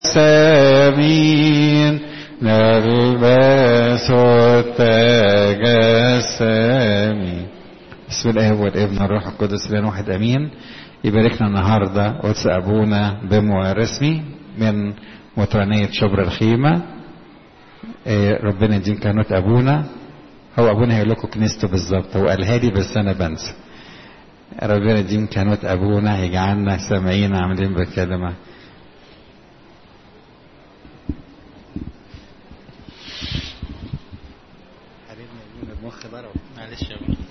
السمين نلبس التاج السمين بسم الله والابن الروح القدس لنا واحد امين يباركنا النهارده قدس ابونا بمو رسمي من مطرانية شبر الخيمة إيه ربنا يديم كهنوت ابونا هو ابونا هيقول لكم كنيسته بالظبط هو قالها لي بس انا بنسى ربنا يديم كهنوت ابونا يجعلنا سامعين عاملين بالكلمه معلش يا ابني.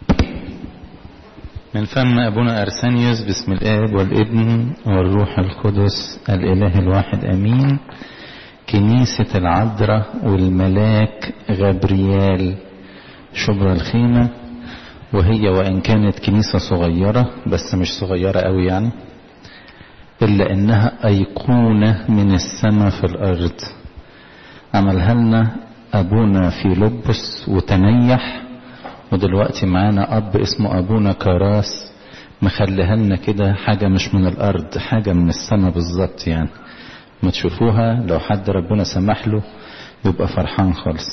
من فم أبونا أرسانيوس بسم الآب والابن والروح القدس الإله الواحد أمين كنيسة العذراء والملاك غبريال شبرا الخيمة وهي وإن كانت كنيسة صغيرة بس مش صغيرة قوي يعني إلا إنها أيقونة من السماء في الأرض عملها لنا أبونا في لبس وتنيح ودلوقتي معانا أب اسمه أبونا كراس مخليها لنا كده حاجة مش من الأرض حاجة من السماء بالظبط يعني ما تشوفوها لو حد ربنا سمح له يبقى فرحان خالص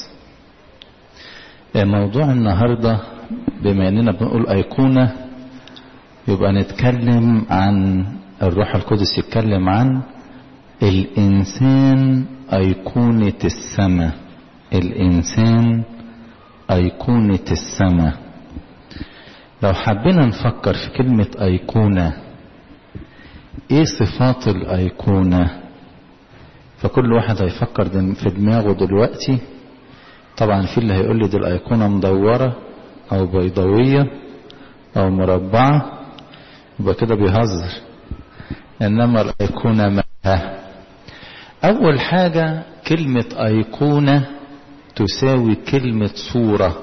موضوع النهاردة بما اننا بنقول أيقونة يبقى نتكلم عن الروح القدس يتكلم عن الإنسان أيقونة السماء الإنسان أيقونة السماء لو حبينا نفكر في كلمة أيقونة إيه صفات الأيقونة فكل واحد هيفكر في دماغه دلوقتي طبعا في اللي هيقول لي دي الأيقونة مدورة أو بيضاوية أو مربعة يبقى كده بيهزر إنما الأيقونة مالها أول حاجة كلمة أيقونة تساوي كلمة صورة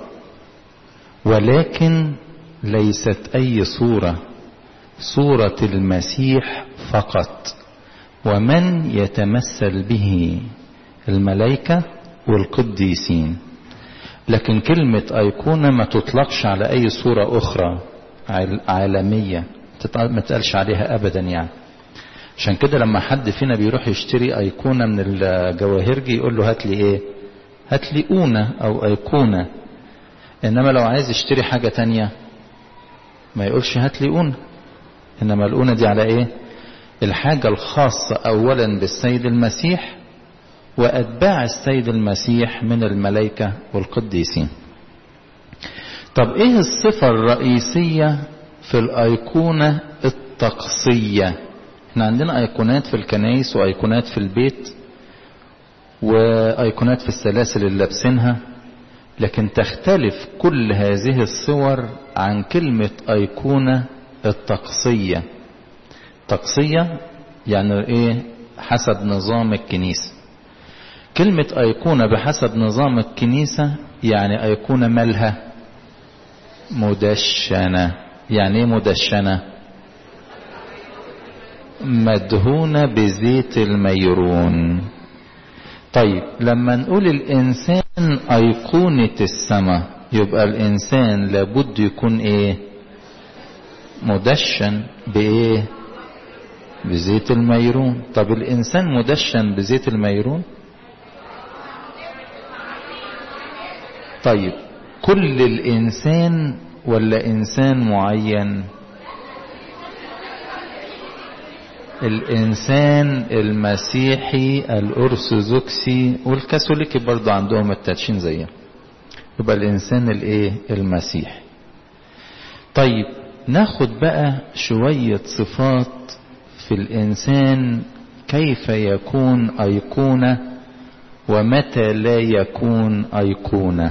ولكن ليست أي صورة صورة المسيح فقط ومن يتمثل به الملائكة والقديسين لكن كلمة أيقونة ما تطلقش على أي صورة أخرى عالمية ما تقالش عليها أبدا يعني عشان كده لما حد فينا بيروح يشتري أيقونة من الجواهرجي يقول له هات لي إيه هات لي أونة أو أيقونة إنما لو عايز يشتري حاجة تانية ما يقولش هات لي أونة إنما الأونة دي على إيه الحاجة الخاصة أولا بالسيد المسيح وأتباع السيد المسيح من الملائكة والقديسين طب إيه الصفة الرئيسية في الأيقونة الطقسية احنا عندنا أيقونات في الكنائس وأيقونات في البيت وأيقونات في السلاسل اللي لابسينها لكن تختلف كل هذه الصور عن كلمة أيقونة الطقسية طقسية يعني ايه حسب نظام الكنيسة كلمة أيقونة بحسب نظام الكنيسة يعني أيقونة مالها مدشنة يعني ايه مدشنة مدهونة بزيت الميرون طيب لما نقول الإنسان أيقونة السماء يبقى الإنسان لابد يكون إيه مدشن بإيه بزيت الميرون طب الإنسان مدشن بزيت الميرون طيب كل الإنسان ولا إنسان معين الإنسان المسيحي الأرثوذكسي والكاثوليكي برضه عندهم التدشين زيه يبقى الإنسان الإيه المسيحي طيب ناخد بقى شوية صفات في الإنسان كيف يكون أيقونة ومتى لا يكون أيقونة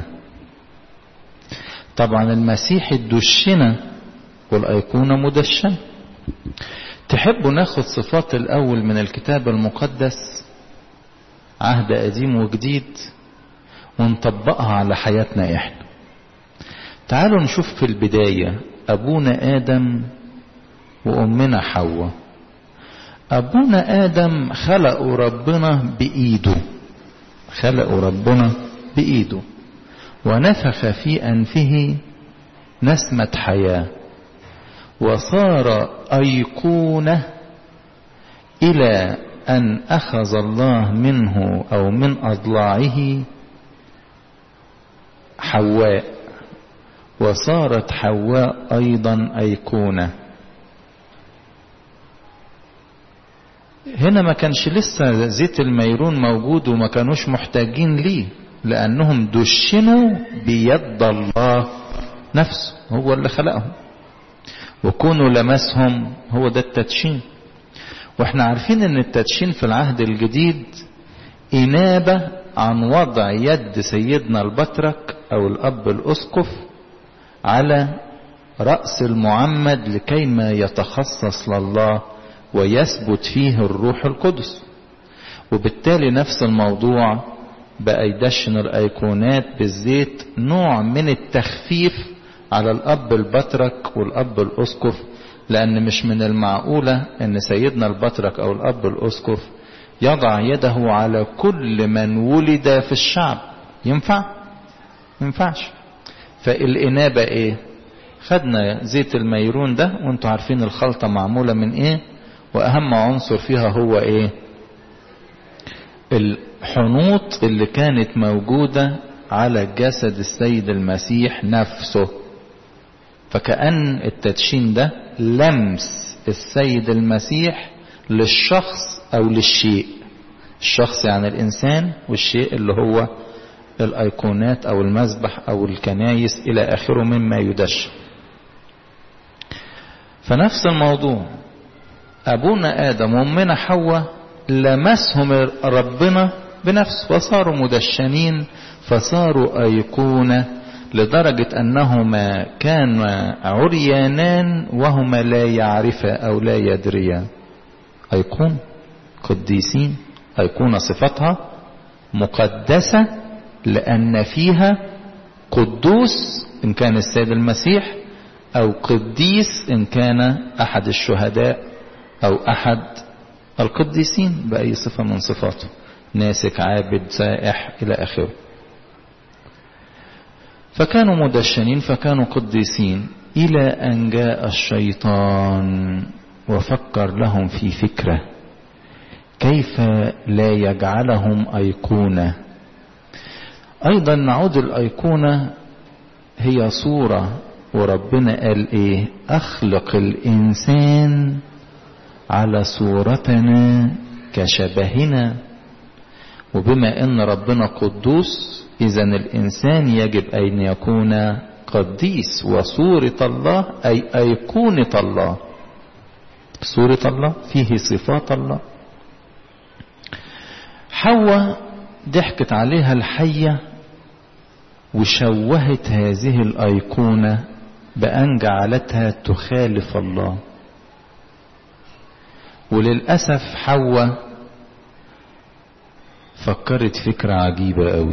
طبعا المسيح الدشنة والأيقونة مدشنة تحبوا ناخد صفات الأول من الكتاب المقدس عهد قديم وجديد ونطبقها على حياتنا إحنا تعالوا نشوف في البداية أبونا آدم وأمنا حواء أبونا آدم خلقوا ربنا بإيده خلقوا ربنا بإيده ونفخ في أنفه نسمة حياة وصار أيقونة إلى أن أخذ الله منه أو من أضلاعه حواء وصارت حواء أيضا أيقونة هنا ما كانش لسه زيت الميرون موجود وما كانوش محتاجين ليه لأنهم دشنوا بيد الله نفسه هو اللي خلقهم وكونوا لمسهم هو ده التدشين واحنا عارفين ان التدشين في العهد الجديد إنابة عن وضع يد سيدنا البطرك أو الأب الأسقف على رأس المعمد لكي ما يتخصص لله ويثبت فيه الروح القدس وبالتالي نفس الموضوع بقى يدشن الأيقونات بالزيت نوع من التخفيف على الأب البطرك والأب الأسقف لأن مش من المعقولة أن سيدنا البطرك أو الأب الأسقف يضع يده على كل من ولد في الشعب ينفع؟ ينفعش فالإنابة إيه؟ خدنا زيت الميرون ده وانتوا عارفين الخلطة معمولة من إيه؟ وأهم عنصر فيها هو إيه؟ الحنوط اللي كانت موجودة على جسد السيد المسيح نفسه فكأن التدشين ده لمس السيد المسيح للشخص أو للشيء الشخص يعني الإنسان والشيء اللي هو الأيقونات أو المذبح أو الكنايس إلى آخره مما يدشن فنفس الموضوع أبونا آدم وأمنا حواء لمسهم ربنا بنفسه وصاروا مدشنين فصاروا أيقونة لدرجة أنهما كانا عريانان وهما لا يعرفا أو لا يدريا أيقون قديسين أيقونة صفتها مقدسة لأن فيها قدوس إن كان السيد المسيح أو قديس إن كان أحد الشهداء أو أحد القديسين بأي صفة من صفاته ناسك عابد سائح إلى آخره فكانوا مدشنين فكانوا قديسين إلى أن جاء الشيطان وفكر لهم في فكرة كيف لا يجعلهم أيقونة أيضا نعود الأيقونة هي صورة وربنا قال إيه أخلق الإنسان على صورتنا كشبهنا وبما ان ربنا قدوس اذا الانسان يجب ان يكون قديس وصورة الله اي ايقونة الله صورة الله فيه صفات الله حواء ضحكت عليها الحية وشوهت هذه الايقونة بان جعلتها تخالف الله وللأسف حواء فكرت فكرة عجيبة قوي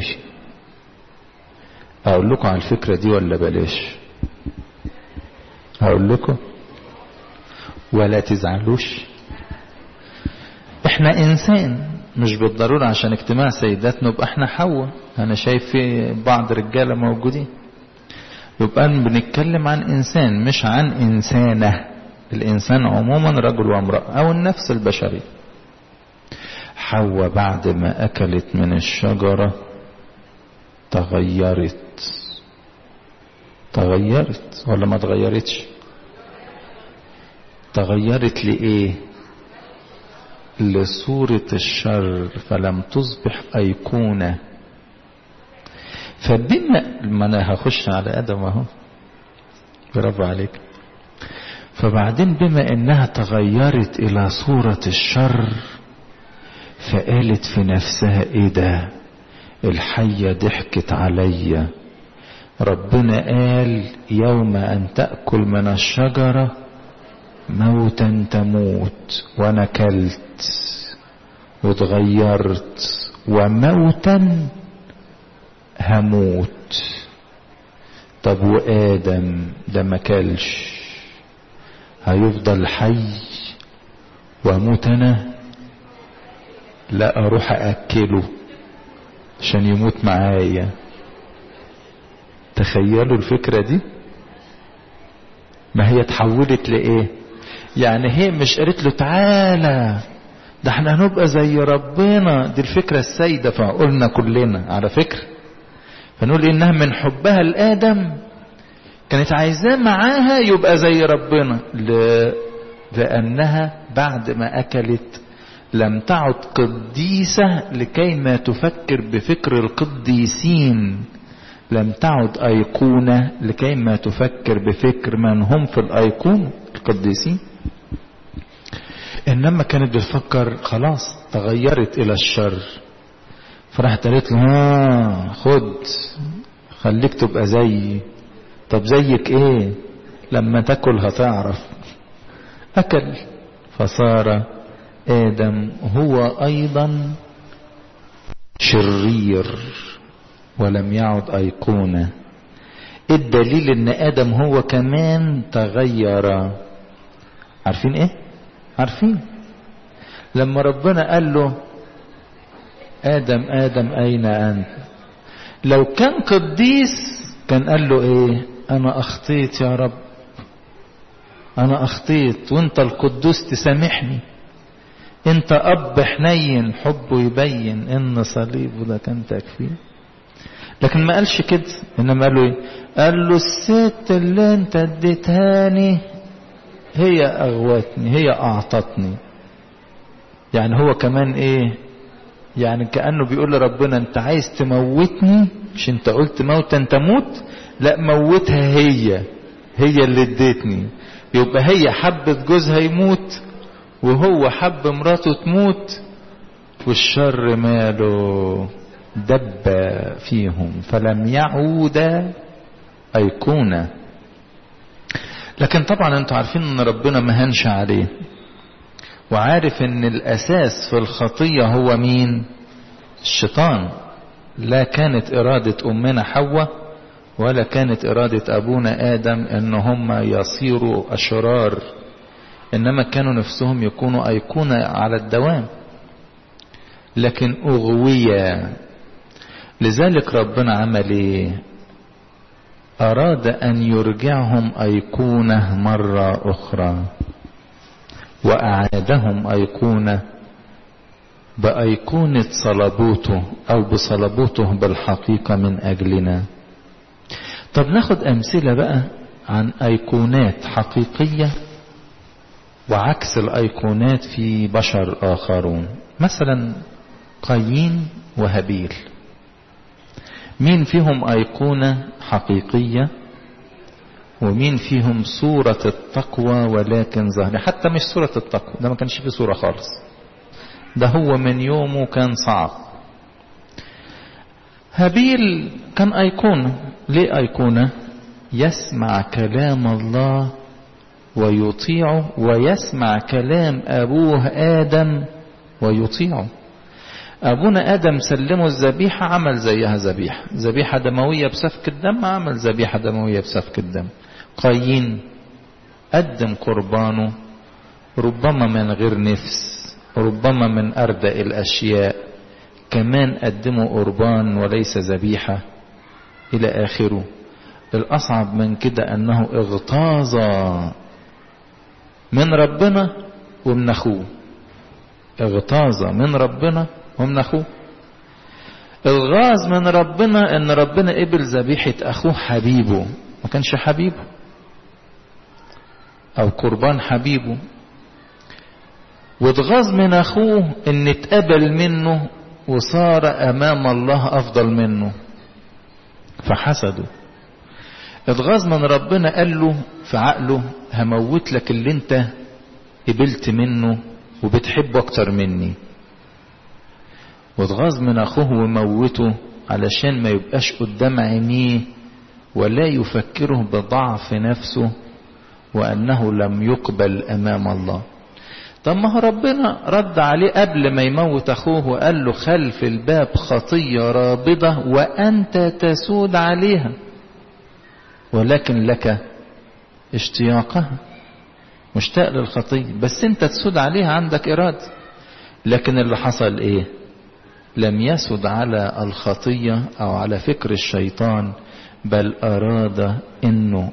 أقول لكم على الفكرة دي ولا بلاش أقول لكم ولا تزعلوش احنا انسان مش بالضرورة عشان اجتماع سيدات نبقى احنا حواء انا شايف في بعض رجالة موجودين يبقى بنتكلم عن انسان مش عن انسانه الإنسان عموما رجل وامرأة أو النفس البشرية حواء بعد ما أكلت من الشجرة تغيرت تغيرت ولا ما تغيرتش تغيرت لإيه لصورة الشر فلم تصبح أيقونة فبما ما أنا هخش على آدم أهو برافو عليك فبعدين بما انها تغيرت الى صورة الشر فقالت في نفسها ايه ده الحية ضحكت عليا ربنا قال يوم ان تأكل من الشجرة موتا تموت وانا كلت واتغيرت وموتا هموت طب وادم ده ما كلش هيفضل حي واموت انا لا اروح ااكله عشان يموت معايا تخيلوا الفكره دي ما هي اتحولت لايه يعني هي مش قالت له تعالى ده احنا هنبقى زي ربنا دي الفكرة السيدة فقلنا كلنا على فكرة فنقول انها من حبها لآدم كانت عايزاه معاها يبقى زي ربنا ل... لأنها بعد ما أكلت لم تعد قديسة لكي ما تفكر بفكر القديسين لم تعد أيقونة لكي ما تفكر بفكر من هم في الأيقونة القديسين إنما كانت بتفكر خلاص تغيرت إلى الشر فراحت قالت له ها خد خليك تبقى زيي طب زيك ايه لما تاكل هتعرف اكل فصار ادم هو ايضا شرير ولم يعد ايقونه الدليل ان ادم هو كمان تغير عارفين ايه عارفين لما ربنا قال له ادم ادم اين انت لو كان قديس كان قال له ايه انا اخطيت يا رب انا اخطيت وانت القدوس تسامحني انت اب حنين حبه يبين ان صليبه ده كان تكفيه لكن ما قالش كده انما قال له ايه قال له الست اللي انت اديتهاني هي اغوتني هي اعطتني يعني هو كمان ايه يعني كأنه بيقول لربنا انت عايز تموتني مش انت قلت موتا تموت لا موتها هي هي اللي اديتني يبقى هي حبت جوزها يموت وهو حب مراته تموت والشر ماله دب فيهم فلم يعود أيقونة لكن طبعا انتوا عارفين ان ربنا ما هنش عليه وعارف ان الاساس في الخطية هو مين الشيطان لا كانت ارادة امنا حواء ولا كانت ارادة ابونا ادم ان هم يصيروا اشرار انما كانوا نفسهم يكونوا ايقونة على الدوام لكن اغوية لذلك ربنا عمل ايه اراد ان يرجعهم ايقونة مرة اخرى وأعادهم أيقونة بأيقونة صلبوته أو بصلبوته بالحقيقة من أجلنا طب ناخد أمثلة بقى عن أيقونات حقيقية وعكس الأيقونات في بشر آخرون مثلا قايين وهابيل مين فيهم أيقونة حقيقية ومين فيهم صورة التقوى ولكن ظاهرة حتى مش صورة التقوى ده ما كانش فيه صورة خالص ده هو من يومه كان صعب هابيل كان أيقونة ليه أيقونة يسمع كلام الله ويطيعه ويسمع كلام أبوه آدم ويطيعه أبونا آدم سلمه الذبيحة عمل زيها ذبيحة ذبيحة دموية بسفك الدم عمل ذبيحة دموية بسفك الدم قايين قدم قربانه ربما من غير نفس ربما من أردأ الأشياء كمان قدموا قربان وليس ذبيحة إلى آخره الأصعب من كده أنه اغتاظ من ربنا ومن أخوه اغتاظ من ربنا ومن أخوه الغاز من ربنا ان ربنا قبل ذبيحة اخوه حبيبه ما كانش حبيبه او قربان حبيبه واتغاظ من اخوه ان اتقبل منه وصار امام الله افضل منه فحسده اتغاظ من ربنا قال له في عقله هموت لك اللي انت قبلت منه وبتحبه اكتر مني واتغاظ من اخوه وموته علشان ما يبقاش قدام عينيه ولا يفكره بضعف نفسه وانه لم يقبل امام الله طب ما هو ربنا رد عليه قبل ما يموت اخوه وقال له خلف الباب خطيه رابضه وانت تسود عليها ولكن لك اشتياقها مشتاق للخطيه بس انت تسود عليها عندك اراده لكن اللي حصل ايه لم يسد على الخطيه او على فكر الشيطان بل اراد انه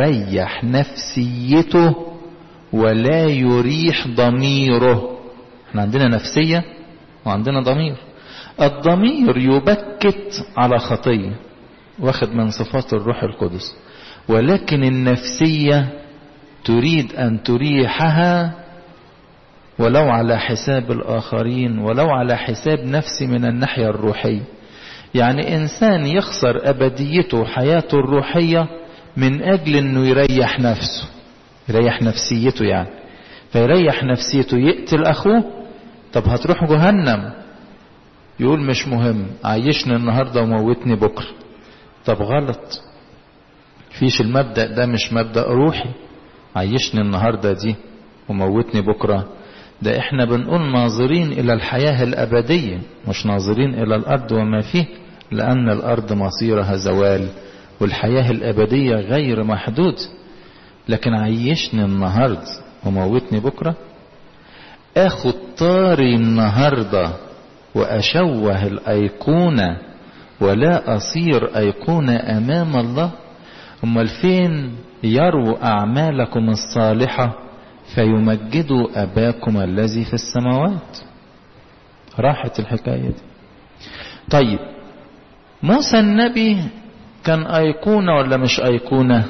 يريح نفسيته ولا يريح ضميره احنا عندنا نفسية وعندنا ضمير الضمير يبكت على خطية واخد من صفات الروح القدس ولكن النفسية تريد أن تريحها ولو على حساب الآخرين ولو على حساب نفسي من الناحية الروحية يعني إنسان يخسر أبديته وحياته الروحية من أجل أنه يريح نفسه يريح نفسيته يعني فيريح نفسيته يقتل أخوه طب هتروح جهنم يقول مش مهم عيشني النهاردة وموتني بكرة طب غلط فيش المبدأ ده مش مبدأ روحي عيشني النهاردة دي وموتني بكرة ده احنا بنقول ناظرين الى الحياة الابدية مش ناظرين الى الارض وما فيه لان الارض مصيرها زوال والحياة الابدية غير محدود لكن عيشني النهاردة وموتني بكرة اخد طاري النهاردة واشوه الايقونة ولا اصير ايقونة امام الله امال فين يروا اعمالكم الصالحة فيمجدوا اباكم الذي في السماوات راحت الحكاية دي طيب موسى النبي كان ايقونة ولا مش ايقونة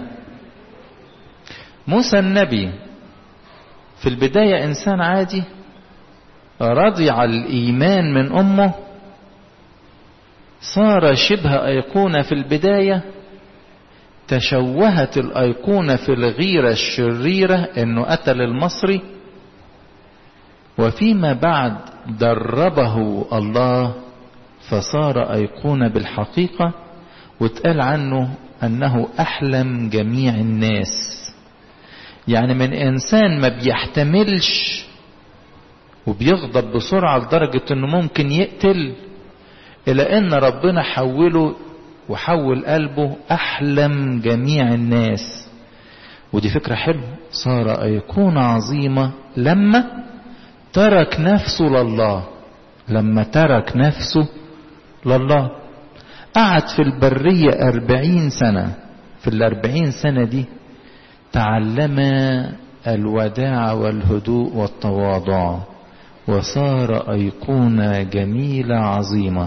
موسى النبي في البداية انسان عادي رضع الايمان من امه صار شبه ايقونة في البداية تشوهت الأيقونة في الغيرة الشريرة أنه قتل المصري وفيما بعد دربه الله فصار أيقونة بالحقيقة واتقال عنه أنه أحلم جميع الناس يعني من إنسان ما بيحتملش وبيغضب بسرعة لدرجة أنه ممكن يقتل إلى أن ربنا حوله وحول قلبه أحلم جميع الناس ودي فكرة حلوة صار أيقونة عظيمة لما ترك نفسه لله لما ترك نفسه لله قعد في البرية أربعين سنة في الأربعين سنة دي تعلم الوداع والهدوء والتواضع وصار أيقونة جميلة عظيمة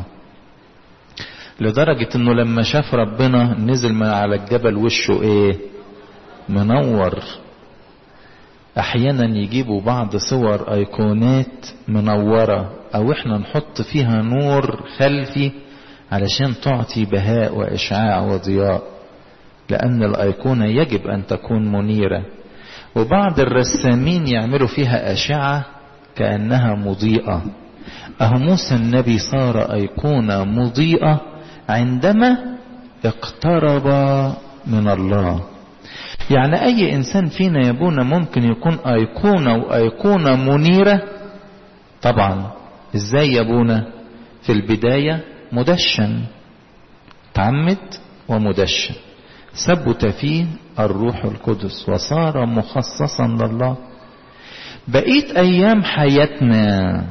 لدرجة انه لما شاف ربنا نزل من على الجبل وشه ايه منور احيانا يجيبوا بعض صور ايقونات منورة او احنا نحط فيها نور خلفي علشان تعطي بهاء واشعاع وضياء لان الايقونة يجب ان تكون منيرة وبعض الرسامين يعملوا فيها اشعة كأنها مضيئة اهو موسى النبي صار ايقونة مضيئة عندما اقترب من الله يعني اي انسان فينا يبونا ممكن يكون ايقونة وايقونة منيرة طبعا ازاي يبونا في البداية مدشن تعمد ومدشن ثبت فيه الروح القدس وصار مخصصا لله بقيت ايام حياتنا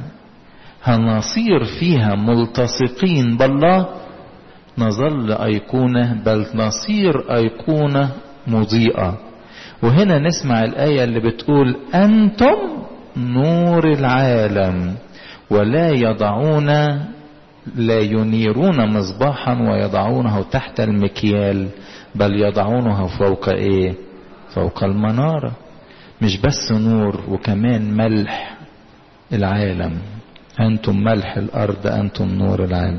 هنصير فيها ملتصقين بالله نظل أيقونة بل نصير أيقونة مضيئة وهنا نسمع الآية اللي بتقول أنتم نور العالم ولا يضعون لا ينيرون مصباحا ويضعونه تحت المكيال بل يضعونه فوق ايه فوق المنارة مش بس نور وكمان ملح العالم أنتم ملح الأرض أنتم نور العالم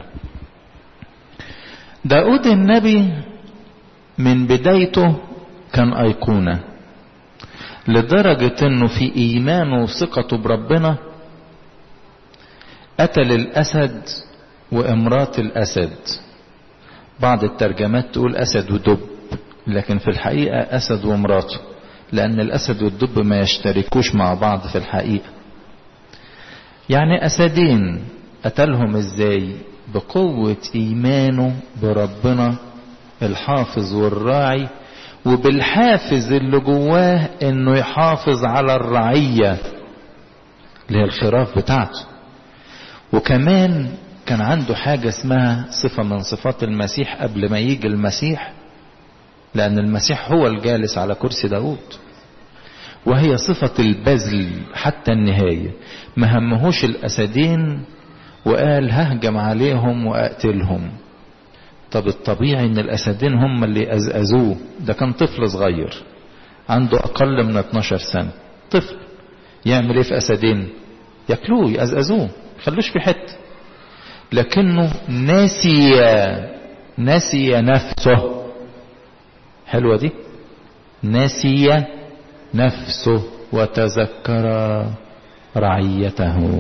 داود النبي من بدايته كان أيقونة لدرجة انه في ايمانه وثقته بربنا قتل الاسد وامرات الاسد بعض الترجمات تقول اسد ودب لكن في الحقيقة اسد ومراته لان الاسد والدب ما يشتركوش مع بعض في الحقيقة يعني اسدين قتلهم ازاي بقوة ايمانه بربنا الحافظ والراعي وبالحافز اللي جواه انه يحافظ على الرعية اللي هي الخراف بتاعته وكمان كان عنده حاجة اسمها صفة من صفات المسيح قبل ما يجي المسيح لأن المسيح هو الجالس على كرسي داود وهي صفة البذل حتى النهاية ما همهوش الأسدين وقال ههجم عليهم وأقتلهم طب الطبيعي ان الأسدين هم اللي أزأزوه ده كان طفل صغير عنده أقل من 12 سنة طفل يعمل ايه في أسدين ياكلوه يأزأزوه خلوش في حته لكنه نسي نسي نفسه حلوة دي نسي نفسه وتذكر رعيته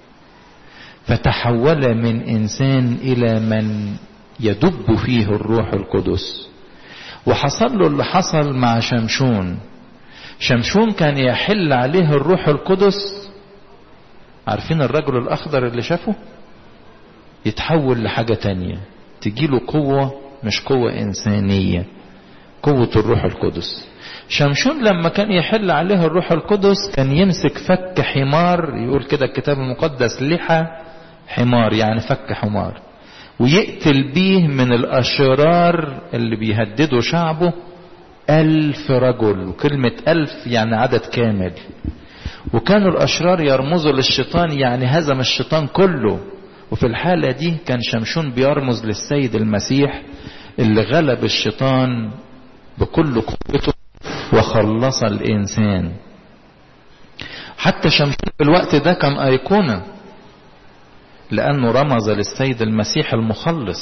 فتحول من إنسان إلى من يدب فيه الروح القدس وحصل له اللي حصل مع شمشون شمشون كان يحل عليه الروح القدس عارفين الرجل الأخضر اللي شافه يتحول لحاجة تانية تجيله قوة مش قوة إنسانية قوة الروح القدس شمشون لما كان يحل عليه الروح القدس كان يمسك فك حمار يقول كده الكتاب المقدس لحى حمار يعني فك حمار ويقتل بيه من الأشرار اللي بيهددوا شعبه ألف رجل وكلمة ألف يعني عدد كامل وكانوا الأشرار يرمزوا للشيطان يعني هزم الشيطان كله وفي الحالة دي كان شمشون بيرمز للسيد المسيح اللي غلب الشيطان بكل قوته وخلص الإنسان حتى شمشون في الوقت ده كان أيقونة لأنه رمز للسيد المسيح المخلص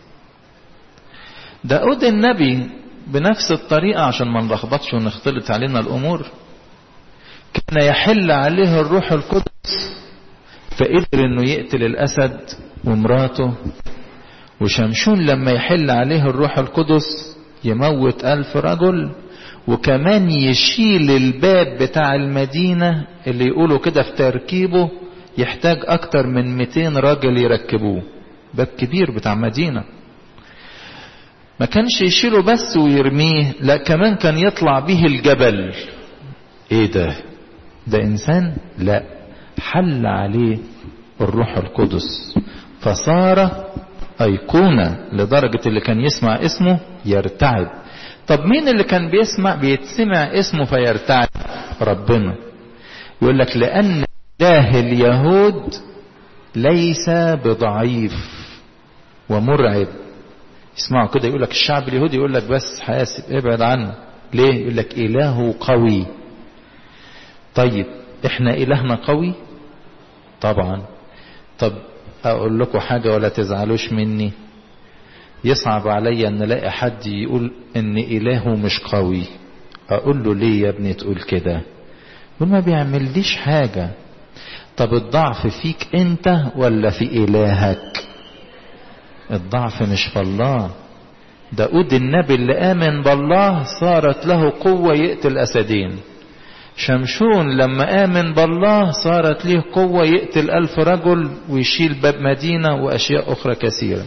داود النبي بنفس الطريقة عشان ما نلخبطش ونختلط علينا الأمور كان يحل عليه الروح القدس فقدر انه يقتل الاسد ومراته وشمشون لما يحل عليه الروح القدس يموت الف رجل وكمان يشيل الباب بتاع المدينة اللي يقولوا كده في تركيبه يحتاج اكتر من 200 راجل يركبوه باب كبير بتاع مدينة ما كانش يشيله بس ويرميه لا كمان كان يطلع به الجبل ايه ده ده انسان لا حل عليه الروح القدس فصار أيقونة لدرجة اللي كان يسمع اسمه يرتعب طب مين اللي كان بيسمع بيتسمع اسمه فيرتعب ربنا يقول لك لأن إله اليهود ليس بضعيف ومرعب اسمعوا كده يقول لك الشعب اليهودي يقول لك بس حاسب ابعد عنه ليه يقول لك إله قوي طيب احنا إلهنا قوي طبعا طب اقول لكم حاجة ولا تزعلوش مني يصعب عليا ان الاقي حد يقول ان الهه مش قوي اقول له ليه يا ابني تقول كده يقول ما بيعمليش حاجة طب الضعف فيك انت ولا في الهك الضعف مش في الله داود النبي اللي امن بالله صارت له قوة يقتل اسدين شمشون لما آمن بالله صارت له قوة يقتل ألف رجل ويشيل باب مدينة وأشياء أخرى كثيرة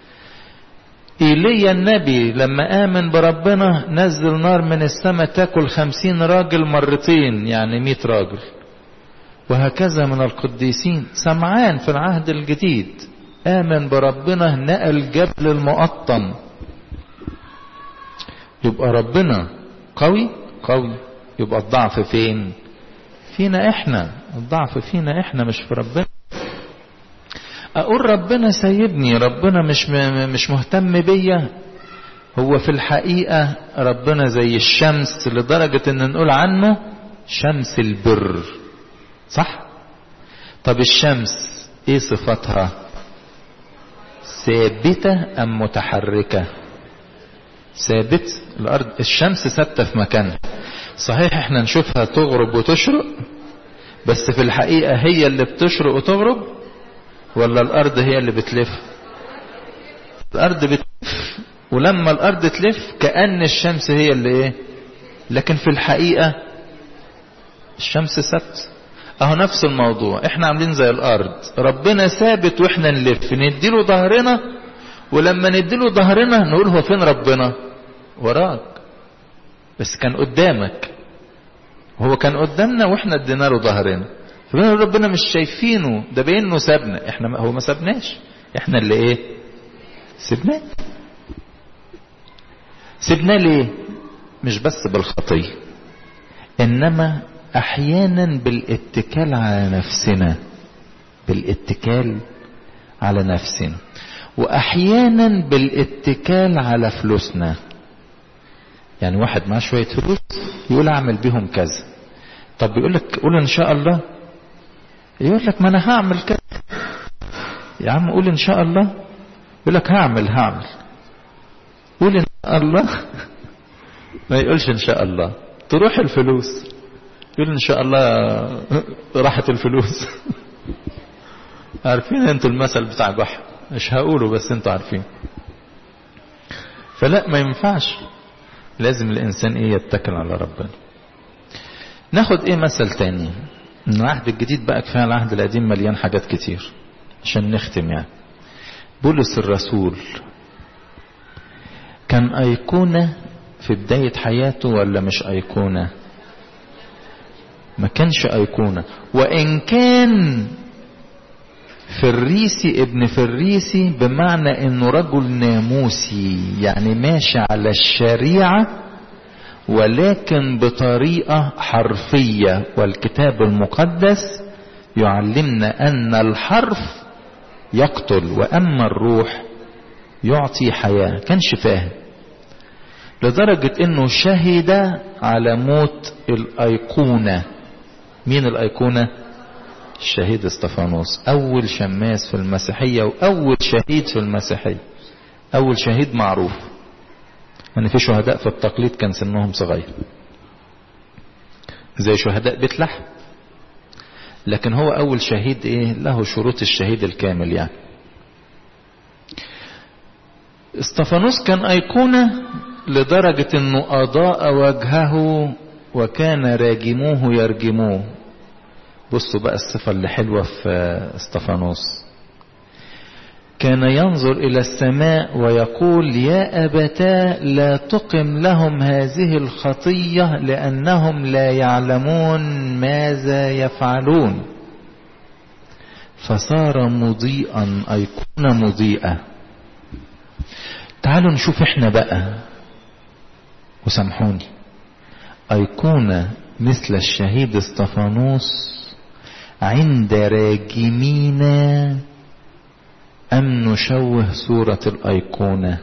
إيليا النبي لما آمن بربنا نزل نار من السماء تاكل خمسين راجل مرتين يعني مئة راجل وهكذا من القديسين سمعان في العهد الجديد آمن بربنا نقل جبل المقطم يبقى ربنا قوي قوي يبقى الضعف فين فينا احنا الضعف فينا احنا مش في ربنا اقول ربنا سايبني ربنا مش مش مهتم بيا هو في الحقيقة ربنا زي الشمس لدرجة ان نقول عنه شمس البر صح طب الشمس ايه صفتها ثابتة ام متحركة ثابت الارض الشمس ثابتة في مكانها صحيح احنا نشوفها تغرب وتشرق بس في الحقيقة هي اللي بتشرق وتغرب ولا الارض هي اللي بتلف الارض بتلف ولما الارض تلف كأن الشمس هي اللي ايه لكن في الحقيقة الشمس ثابت اهو نفس الموضوع احنا عاملين زي الارض ربنا ثابت واحنا نلف نديله ظهرنا ولما نديله ظهرنا نقول هو فين ربنا وراك بس كان قدامك هو كان قدامنا واحنا ادينا له ظهرنا فبنقول ربنا مش شايفينه ده باين انه سابنا احنا هو ما سابناش احنا اللي ايه سيبناه سيبناه ليه مش بس بالخطيه انما احيانا بالاتكال على نفسنا بالاتكال على نفسنا واحيانا بالاتكال على فلوسنا يعني واحد معاه شويه فلوس يقول اعمل بيهم كذا طب يقول لك قول ان شاء الله يقول لك ما انا هعمل كذا يا عم قول ان شاء الله يقول لك هعمل هعمل قول ان شاء الله ما يقولش ان شاء الله تروح الفلوس يقول ان شاء الله راحت الفلوس عارفين انتوا المثل بتاع جحا مش هقوله بس انتوا عارفين فلا ما ينفعش لازم الانسان ايه يتكل على ربنا ناخد ايه مثل تاني من العهد الجديد بقى كفايه العهد القديم مليان حاجات كتير عشان نختم يعني بولس الرسول كان أيقونة في بداية حياته ولا مش أيقونة ما كانش أيقونة وإن كان فريسي ابن فريسي بمعنى انه رجل ناموسي يعني ماشي على الشريعة ولكن بطريقة حرفية والكتاب المقدس يعلمنا ان الحرف يقتل واما الروح يعطي حياة كانش فاهم لدرجة انه شهد على موت الايقونة مين الايقونة الشهيد استفانوس اول شماس في المسيحية واول شهيد في المسيحية اول شهيد معروف ان يعني في شهداء في التقليد كان سنهم صغير زي شهداء بيت لحم لكن هو اول شهيد ايه له شروط الشهيد الكامل يعني استفانوس كان ايقونة لدرجة انه اضاء وجهه وكان راجموه يرجموه بصوا بقى الصفة اللي حلوة في استفانوس كان ينظر إلى السماء ويقول يا أبتا لا تقم لهم هذه الخطية لأنهم لا يعلمون ماذا يفعلون فصار مضيئا أيقونة مضيئة تعالوا نشوف احنا بقى وسامحوني أيقونة مثل الشهيد استفانوس عند راجمينا أم نشوه صورة الأيقونة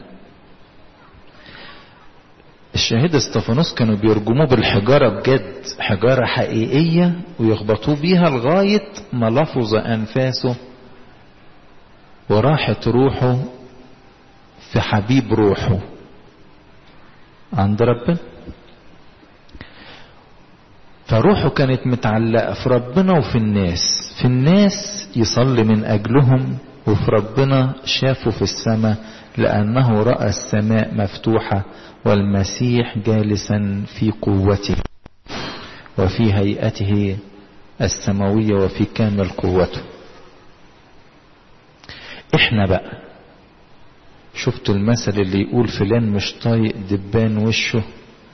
الشهيد استفانوس كانوا بيرجموه بالحجارة بجد حجارة حقيقية ويخبطوه بيها لغاية ما لفظ أنفاسه وراحت روحه في حبيب روحه عند ربنا فروحه كانت متعلقة في ربنا وفي الناس في الناس يصلي من أجلهم وفي ربنا شافه في السماء لأنه رأى السماء مفتوحة والمسيح جالسا في قوته وفي هيئته السماوية وفي كامل قوته احنا بقى شفتوا المثل اللي يقول فلان مش طايق دبان وشه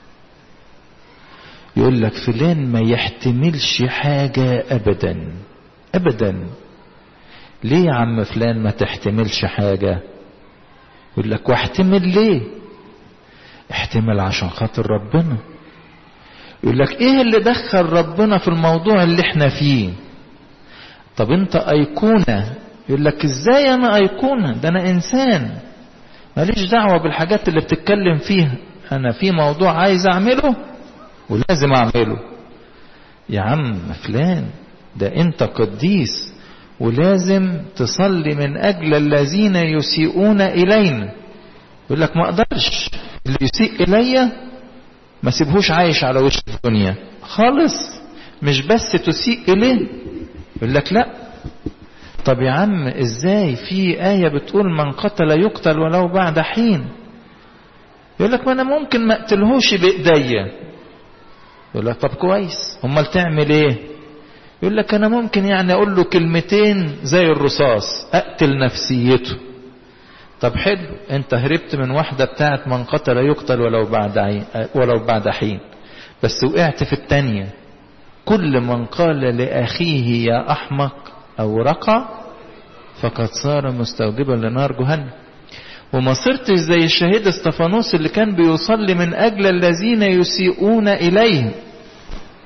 يقول لك فلان ما يحتملش حاجة أبدا أبدا ليه يا عم فلان ما تحتملش حاجة يقول لك واحتمل ليه احتمل عشان خاطر ربنا يقول لك ايه اللي دخل ربنا في الموضوع اللي احنا فيه طب انت ايقونة يقول لك ازاي انا ايقونة ده انا انسان ماليش دعوة بالحاجات اللي بتتكلم فيها انا في موضوع عايز اعمله ولازم اعمله يا عم فلان ده انت قديس ولازم تصلي من اجل الذين يسيئون الينا يقول لك ما اقدرش اللي يسيء الي ما سيبهوش عايش على وش الدنيا خالص مش بس تسيء اليه يقول لك لا طب يا عم ازاي في آية بتقول من قتل يقتل ولو بعد حين يقول لك ما انا ممكن ما اقتلهوش بايديا يقول لك طب كويس امال تعمل ايه يقول لك انا ممكن يعني اقول له كلمتين زي الرصاص اقتل نفسيته طب حلو انت هربت من واحده بتاعت من قتل يقتل ولو بعد عين ولو بعد حين بس وقعت في الثانيه كل من قال لاخيه يا احمق او رقع فقد صار مستوجبا لنار جهنم وما صرتش زي الشهيد استفانوس اللي كان بيصلي من اجل الذين يسيئون اليه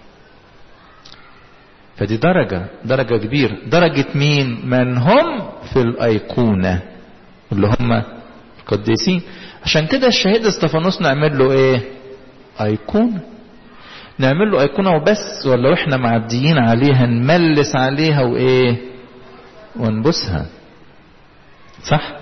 فدي درجة درجة كبيرة درجة مين من هم في الأيقونة اللي هم القديسين عشان كده الشهيد استفانوس نعمل له ايه أيقونة نعمل له أيقونة وبس ولا واحنا معديين عليها نملس عليها وايه ونبوسها صح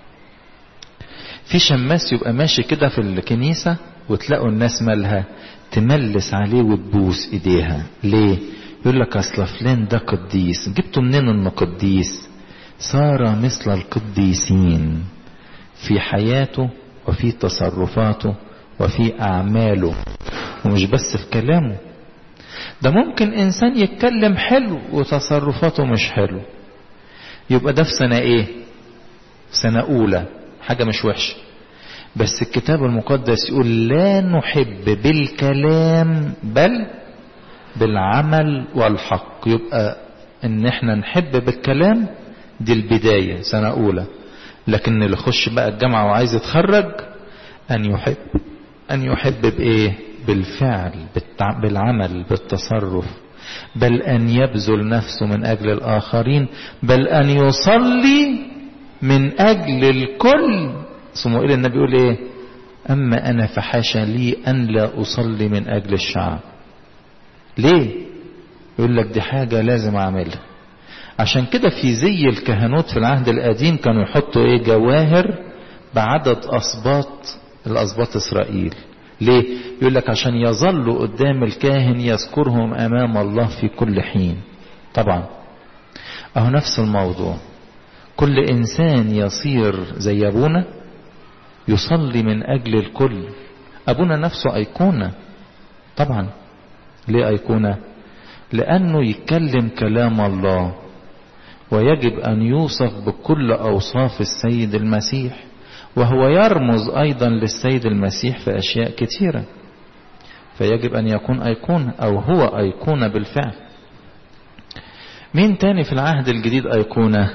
في شماس يبقى ماشي كده في الكنيسة وتلاقوا الناس مالها تملس عليه وتبوس ايديها ليه يقول لك اصل فلان ده قديس جبتوا منين انه قديس صار مثل القديسين في حياته وفي تصرفاته وفي اعماله ومش بس في كلامه ده ممكن انسان يتكلم حلو وتصرفاته مش حلو يبقى ده في سنة ايه سنة اولى حاجة مش وحشة بس الكتاب المقدس يقول لا نحب بالكلام بل بالعمل والحق يبقى ان احنا نحب بالكلام دي البداية سنة اولى لكن اللي يخش بقى الجامعة وعايز يتخرج ان يحب ان يحب بايه بالفعل بالعمل بالتصرف بل ان يبذل نفسه من اجل الاخرين بل ان يصلي من اجل الكل صموئيل النبي يقول ايه اما انا فحاشا لي ان لا اصلي من اجل الشعب ليه يقول لك دي حاجة لازم اعملها عشان كده في زي الكهنوت في العهد القديم كانوا يحطوا ايه جواهر بعدد اسباط الاسباط اسرائيل ليه يقول لك عشان يظلوا قدام الكاهن يذكرهم امام الله في كل حين طبعا اهو نفس الموضوع كل انسان يصير زي ابونا يصلي من اجل الكل ابونا نفسه ايقونه طبعا ليه ايقونه لانه يتكلم كلام الله ويجب ان يوصف بكل اوصاف السيد المسيح وهو يرمز ايضا للسيد المسيح في اشياء كثيره فيجب ان يكون ايقونه او هو ايقونه بالفعل مين تاني في العهد الجديد ايقونه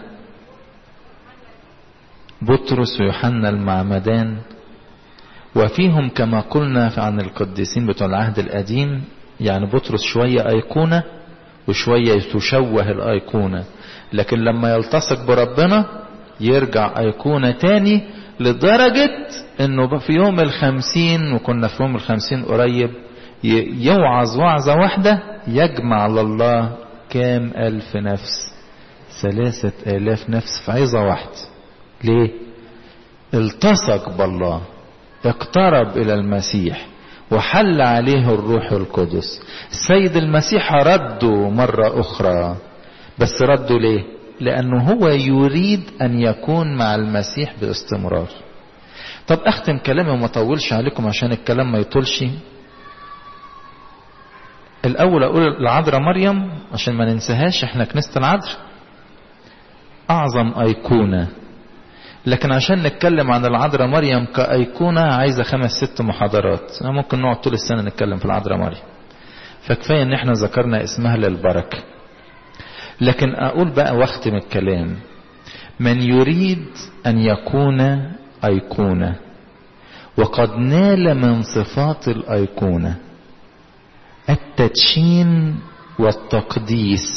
بطرس ويوحنا المعمدان وفيهم كما قلنا عن القديسين بتوع العهد القديم يعني بطرس شوية أيقونة وشوية تشوه الأيقونة لكن لما يلتصق بربنا يرجع أيقونة تاني لدرجة انه في يوم الخمسين وكنا في يوم الخمسين قريب يوعظ وعظة واحدة يجمع لله كام ألف نفس ثلاثة آلاف نفس في عظة واحدة ليه التصق بالله اقترب الى المسيح وحل عليه الروح القدس السيد المسيح رده مرة اخرى بس رده ليه لانه هو يريد ان يكون مع المسيح باستمرار طب اختم كلامي وما اطولش عليكم عشان الكلام ما يطولش الاول اقول العذراء مريم عشان ما ننساهاش احنا كنيسة العذراء اعظم ايقونه لكن عشان نتكلم عن العذراء مريم كأيقونة عايزة خمس ست محاضرات ممكن نقعد طول السنة نتكلم في العذراء مريم فكفاية ان احنا ذكرنا اسمها للبركة لكن اقول بقى واختم الكلام من يريد ان يكون ايقونة وقد نال من صفات الايقونة التدشين والتقديس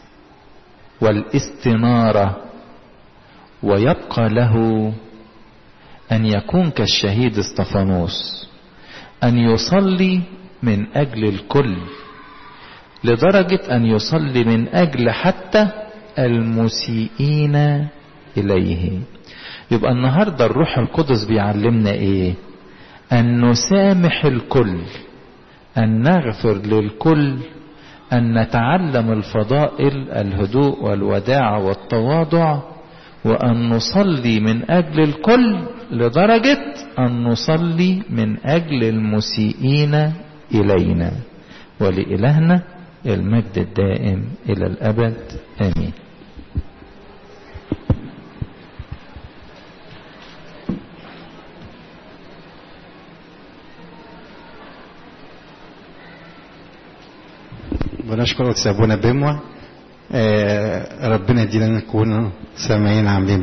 والاستناره ويبقى له أن يكون كالشهيد استفانوس أن يصلي من أجل الكل لدرجة أن يصلي من أجل حتى المسيئين إليه يبقى النهاردة الروح القدس بيعلمنا إيه أن نسامح الكل أن نغفر للكل أن نتعلم الفضائل الهدوء والوداع والتواضع وأن نصلي من أجل الكل لدرجة أن نصلي من أجل المسيئين إلينا ولإلهنا المجد الدائم إلى الأبد آمين ونشكر أبونا بموة ربنا يدينا نكون سامعين عاملين